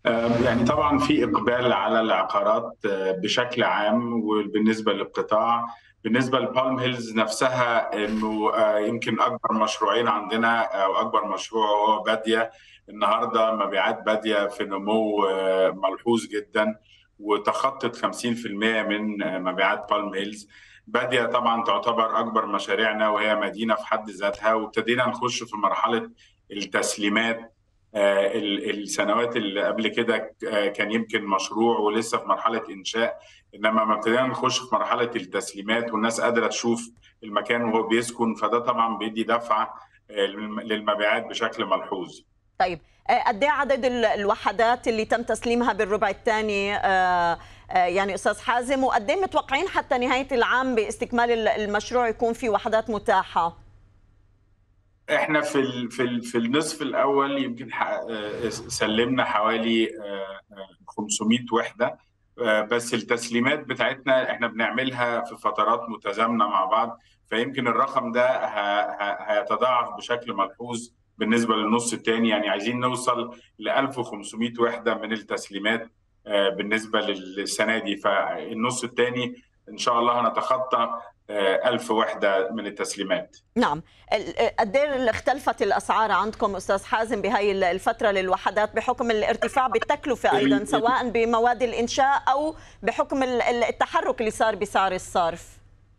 يعني طبعا في اقبال على العقارات بشكل عام وبالنسبه للقطاع بالنسبه لبالم هيلز نفسها انه يمكن اكبر مشروعين عندنا او اكبر مشروع هو باديه النهارده مبيعات باديه في نمو ملحوظ جدا وتخطت 50% من مبيعات بالم هيلز باديه طبعا تعتبر اكبر مشاريعنا وهي مدينه في حد ذاتها وابتدينا نخش في مرحله التسليمات السنوات اللي قبل كده كان يمكن مشروع ولسه في مرحله انشاء انما ما ابتدينا نخش في مرحله التسليمات والناس قادره تشوف المكان وهو بيسكن فده طبعا بيدي دفعه للمبيعات بشكل ملحوظ. طيب قد ايه عدد الوحدات اللي تم تسليمها بالربع الثاني يعني استاذ حازم وقد ايه متوقعين حتى نهايه العام باستكمال المشروع يكون في وحدات متاحه؟ احنا في ال في ال في النصف الاول يمكن سلمنا حوالي 500 وحده بس التسليمات بتاعتنا احنا بنعملها في فترات متزامنه مع بعض فيمكن الرقم ده هيتضاعف بشكل ملحوظ بالنسبه للنص الثاني يعني عايزين نوصل ل 1500 وحده من التسليمات بالنسبه للسنه دي فالنص الثاني ان شاء الله هنتخطى ألف وحدة من التسليمات نعم قد ايه اختلفت الأسعار عندكم أستاذ حازم بهي الفترة للوحدات بحكم الارتفاع بالتكلفة أيضا سواء بمواد الإنشاء أو بحكم التحرك اللي صار بسعر الصرف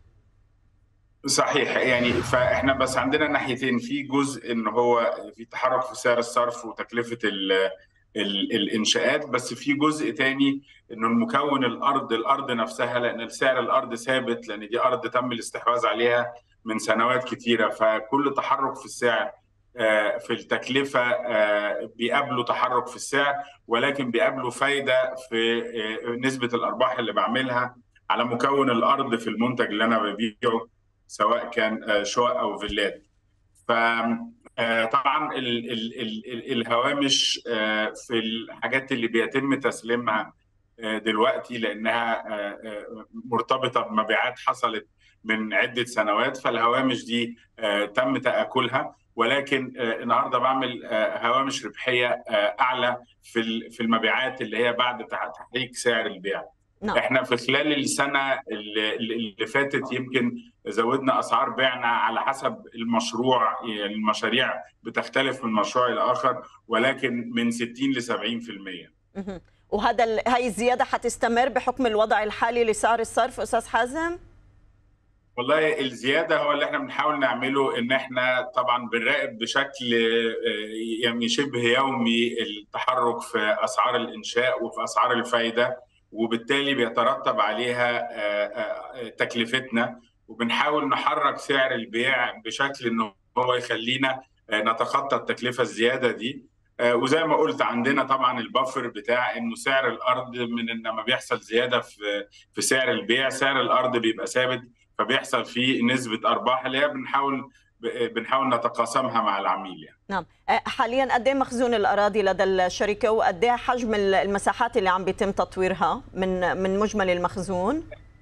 صحيح يعني فاحنا بس عندنا ناحيتين في جزء ان هو في تحرك في سعر الصرف وتكلفه ال ال الانشاءات بس في جزء تاني انه المكون الارض الارض نفسها لان سعر الارض ثابت لان دي ارض تم الاستحواذ عليها من سنوات كتيره فكل تحرك في السعر في التكلفه بيقابله تحرك في السعر ولكن بيقابله فايده في نسبه الارباح اللي بعملها على مكون الارض في المنتج اللي انا ببيعه سواء كان شقق او فيلات ف طبعا ال ال ال الهوامش في الحاجات اللي بيتم تسليمها دلوقتي لانها مرتبطه بمبيعات حصلت من عده سنوات فالهوامش دي تم تاكلها ولكن النهارده بعمل هوامش ربحيه اعلى في في المبيعات اللي هي بعد تحريك سعر البيع نعم. احنا في خلال السنه اللي, اللي فاتت يمكن زودنا اسعار بيعنا على حسب المشروع يعني المشاريع بتختلف من مشروع الى اخر ولكن من 60 ل 70% وهذا هاي الزياده حتستمر بحكم الوضع الحالي لسعر الصرف استاذ حازم؟ والله الزياده هو اللي احنا بنحاول نعمله ان احنا طبعا بنراقب بشكل يعني شبه يومي التحرك في اسعار الانشاء وفي اسعار الفايده وبالتالي بيترتب عليها تكلفتنا وبنحاول نحرك سعر البيع بشكل انه هو يخلينا نتخطى التكلفه الزياده دي وزي ما قلت عندنا طبعا البفر بتاع انه سعر الارض من لما بيحصل زياده في في سعر البيع سعر الارض بيبقى ثابت فبيحصل فيه نسبه ارباح اللي هي بنحاول بنحاول نتقاسمها مع العميل يعني. نعم حاليا قد ايه مخزون الاراضي لدى الشركه وقد ايه حجم المساحات اللي عم بيتم تطويرها من من مجمل المخزون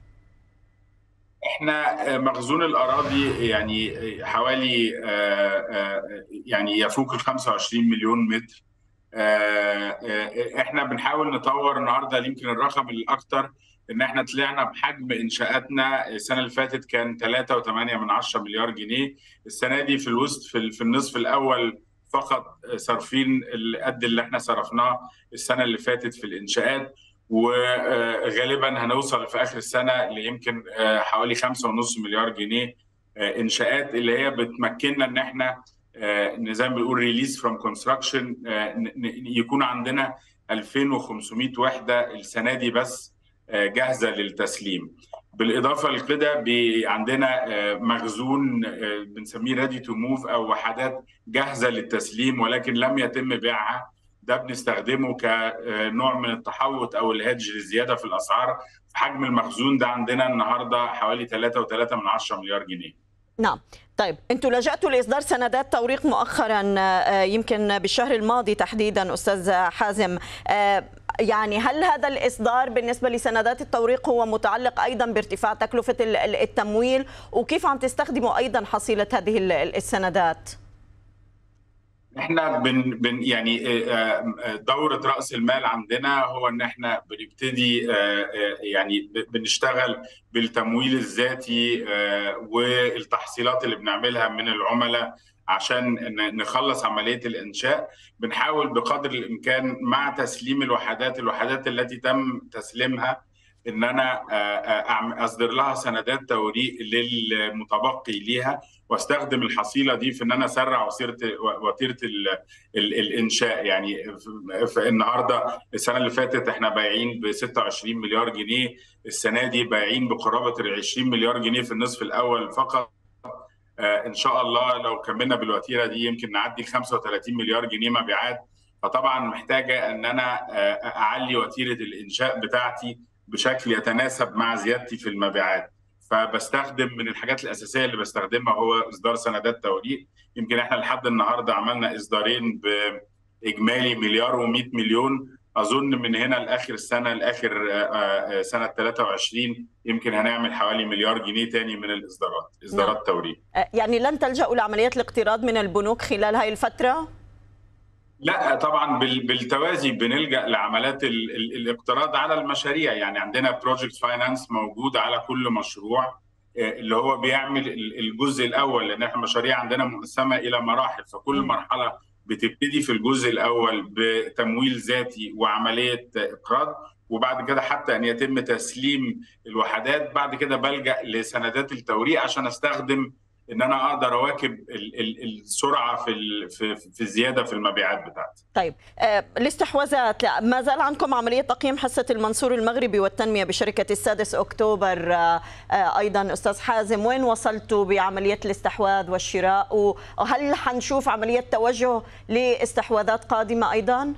احنا مخزون الاراضي يعني حوالي يعني يفوق ال 25 مليون متر احنا بنحاول نطور النهارده يمكن الرقم الاكثر ان احنا طلعنا بحجم انشاءاتنا السنه اللي فاتت كان 3.8 من 10 مليار جنيه السنه دي في الوسط في, في النصف الاول فقط صارفين قد اللي احنا صرفناه السنه اللي فاتت في الانشاءات وغالبا هنوصل في اخر السنه ليمكن حوالي 5.5 مليار جنيه انشاءات اللي هي بتمكننا ان احنا زي ما بنقول ريليز فروم كونستراكشن يكون عندنا 2500 وحده السنه دي بس جاهزه للتسليم بالاضافه لكده عندنا مخزون بنسميه ريدي تو موف او وحدات جاهزه للتسليم ولكن لم يتم بيعها ده بنستخدمه كنوع من التحوط او الهيدج للزياده في الاسعار حجم المخزون ده عندنا النهارده حوالي 3.3 من 10 مليار جنيه نعم طيب انتم لجأتوا لاصدار سندات توريق مؤخرا يمكن بالشهر الماضي تحديدا استاذ حازم يعني هل هذا الاصدار بالنسبه لسندات التوريق هو متعلق ايضا بارتفاع تكلفه التمويل وكيف عم تستخدموا ايضا حصيله هذه السندات؟ احنا بن بن يعني دوره راس المال عندنا هو ان احنا بنبتدي يعني بنشتغل بالتمويل الذاتي والتحصيلات اللي بنعملها من العملاء عشان نخلص عمليه الانشاء بنحاول بقدر الامكان مع تسليم الوحدات الوحدات التي تم تسليمها ان انا اصدر لها سندات توريق للمتبقي ليها واستخدم الحصيله دي في ان انا اسرع وتيره وتيره الانشاء يعني في النهارده السنه اللي فاتت احنا بايعين ب 26 مليار جنيه السنه دي بايعين بقرابه ال 20 مليار جنيه في النصف الاول فقط ان شاء الله لو كملنا بالوتيره دي يمكن نعدي 35 مليار جنيه مبيعات فطبعا محتاجه ان انا اعلي وتيره الانشاء بتاعتي بشكل يتناسب مع زيادتي في المبيعات فبستخدم من الحاجات الاساسيه اللي بستخدمها هو اصدار سندات توريق يمكن احنا لحد النهارده عملنا اصدارين باجمالي مليار و100 مليون اظن من هنا لاخر السنه لاخر سنه 23 يمكن هنعمل حوالي مليار جنيه تاني من الاصدارات اصدارات نعم. توريق يعني لن تلجأوا لعمليات الاقتراض من البنوك خلال هذه الفتره لا طبعا بالتوازي بنلجا لعمليات الاقتراض على المشاريع يعني عندنا بروجكت فاينانس موجود على كل مشروع اللي هو بيعمل الجزء الاول لان احنا المشاريع عندنا مقسمه الى مراحل فكل مرحله بتبتدي في الجزء الاول بتمويل ذاتي وعمليه اقراض وبعد كده حتى ان يتم تسليم الوحدات بعد كده بلجا لسندات التوريق عشان استخدم ان انا اقدر اواكب السرعه في في في الزياده في المبيعات بتاعتي. طيب الاستحواذات ما زال عندكم عمليه تقييم حصه المنصور المغربي والتنميه بشركه السادس اكتوبر ايضا استاذ حازم وين وصلتوا بعمليه الاستحواذ والشراء وهل حنشوف عمليه توجه لاستحواذات قادمه ايضا؟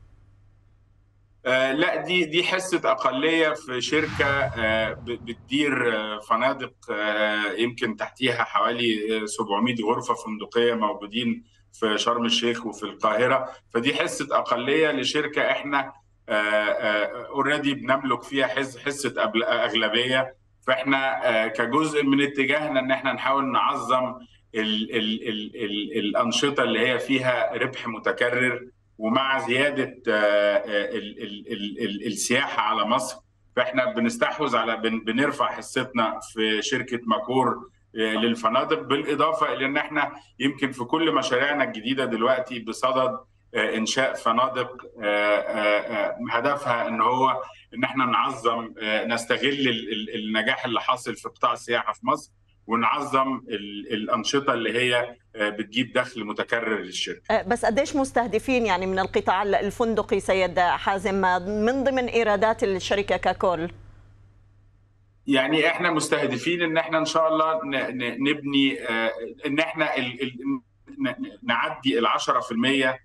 آه لا دي دي حصه اقليه في شركه آه بتدير آه فنادق يمكن تحتيها حوالي 700 غرفه فندقيه موجودين في شرم الشيخ وفي القاهره فدي حصه اقليه لشركه احنا اوريدي بنملك فيها حصه اغلبيه فاحنا كجزء من اتجاهنا ان احنا نحاول نعظم ال ال ال ال الانشطه اللي هي فيها ربح متكرر ومع زياده ال ال ال السياحه على مصر فاحنا بنستحوذ على بنرفع حصتنا في شركه ماكور للفنادق بالاضافه الى ان احنا يمكن في كل مشاريعنا الجديده دلوقتي بصدد انشاء فنادق هدفها ان هو ان احنا نعظم نستغل النجاح اللي حاصل في قطاع السياحه في مصر ونعظم الانشطه اللي هي بتجيب دخل متكرر للشركه. بس قديش مستهدفين يعني من القطاع الفندقي سيد حازم من ضمن ايرادات الشركه ككل؟ يعني احنا مستهدفين ان احنا ان شاء الله نبني ان احنا نعدي ال 10%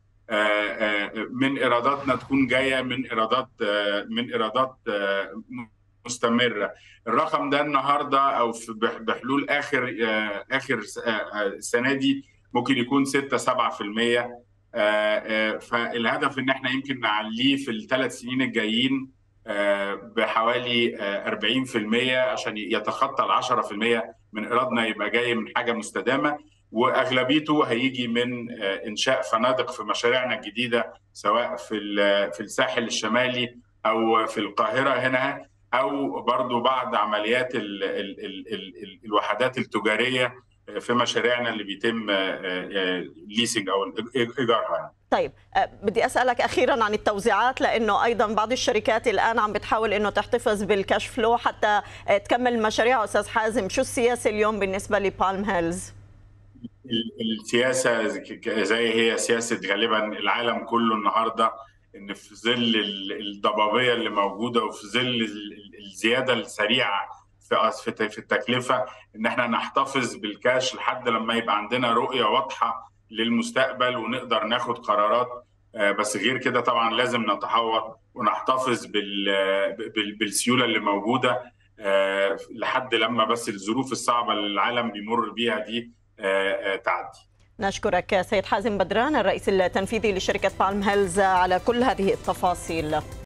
من ايراداتنا تكون جايه من ايرادات من ايرادات مستمره الرقم ده النهارده او بحلول اخر اخر السنه دي ممكن يكون 6 7% فالهدف ان احنا يمكن نعليه في الثلاث سنين الجايين بحوالي 40% عشان يتخطى ال 10% من ايرادنا يبقى جاي من حاجه مستدامه واغلبيته هيجي من انشاء فنادق في مشاريعنا الجديده سواء في في الساحل الشمالي او في القاهره هنا او برضو بعض عمليات ال ال ال ال الوحدات التجاريه في مشاريعنا اللي بيتم ليسنج او ايجارها طيب بدي اسالك اخيرا عن التوزيعات لانه ايضا بعض الشركات الان عم بتحاول انه تحتفظ بالكاش فلو حتى تكمل المشاريع استاظ حازم شو السياسه اليوم بالنسبه لبالم هيلز السياسه زي هي سياسه غالبا العالم كله النهارده ان في ظل الضبابيه اللي موجوده وفي ظل الزياده السريعه في في التكلفه ان احنا نحتفظ بالكاش لحد لما يبقى عندنا رؤيه واضحه للمستقبل ونقدر ناخد قرارات بس غير كده طبعا لازم نتحوط ونحتفظ بالسيوله اللي موجوده لحد لما بس الظروف الصعبه اللي العالم بيمر بيها دي تعدي نشكرك سيد حازم بدران الرئيس التنفيذي لشركة بالم هيلز على كل هذه التفاصيل